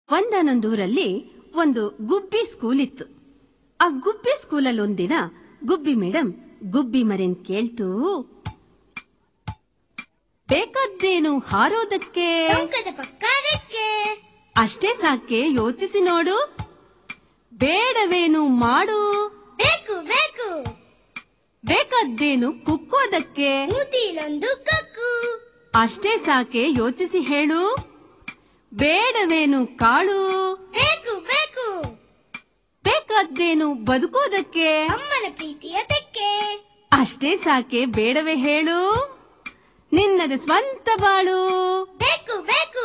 ಒಂದಾನೊಂದೂರಲ್ಲಿ ಒಂದು ಗುಬ್ಬಿ ಸ್ಕೂಲ್ ಇತ್ತು ಆ ಗುಬ್ಬಿ ಸ್ಕೂಲಲ್ಲಿ ಒಂದಿನ ಗುಬ್ಬಿ ಮೇಡಮ್ ಗುಬ್ಬಿ ಮರಿನ್ ಕೇಳ್ತು ಬೇಕಾದ್ದೇನು ಹಾರೋದಕ್ಕೆ ಟೊಂಕದ ಪಕ್ಕದಕ್ಕೆ ಅಷ್ಟೇ ಸಾಕೆ ಯೋಚಿಸಿ ನೋಡು ಬೇಡವೇನು ಮಾಡು ಬೇಕು ಬೇಕು ಬೇಕಾದ್ದೇನು ಕುಕ್ಕೋದಕ್ಕೆ ಮೂತಿಲೊಂದು ಕಕ್ಕು ಅಷ್ಟೇ ಸಾಕೆ ಯೋಚಿಸಿ ಹೇಳು ಬೇಡವೇನು ಕಾಳು ಬೇಕು ಬೇಕು ಬೇಕಾದ್ದೇನು ಬದುಕೋದಕ್ಕೆ ಅಮ್ಮನ ಪ್ರೀತಿಯ ತೆಕ್ಕೆ ಅಷ್ಟೇ ಸಾಕೆ ಬೇಡವೇ ಹೇಳು ನಿನ್ನದು ಸ್ವಂತ ಬಾಳು ಬೇಕು ಬೇಕು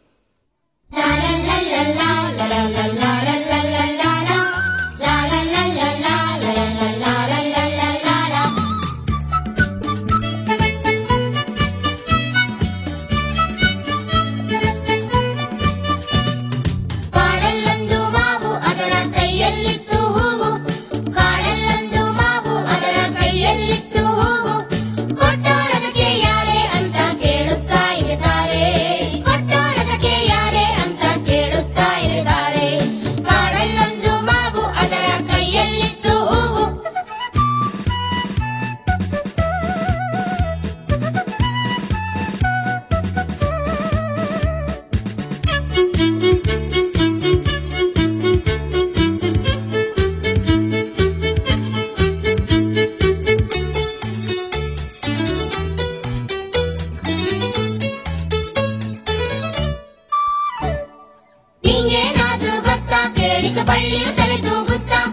ಕಾಡಲ್ಲೊಂದು ಮಾವು ಅದರ ಕೈಯಲ್ಲಿತ್ತು ಹೂವು ಕಾಡಲ್ಲೊಂದು ಮಾವು ಅದರ ಕೈಯಲ್ಲಿತ್ತು ಹೂವು ಕೊಟ್ಟೋರದಕ್ಕೆ ಯಾರೇ ಅಂತ ಕೇಳುತ್ತಾ ಇರುತ್ತಾರೆ ಕೊಟ್ಟೋರದಕ್ಕೆ ಯಾರೇ ಅಂತ ಕೇಳುತ್ತಾ ಇರುತ್ತಾರೆ ಕಾಡಲ್ಲೊಂದು ಮಾವು ಅದರ ಕೈಯಲ್ಲಿತ್ತು ಹೂವು ನಿಂಗೇನಾದ್ರೂ ಗೊತ್ತಾ ಕೇಳಿಸ ಬಳ್ಳಿಯು ತಲೆ ತೂಗುತ್ತಾ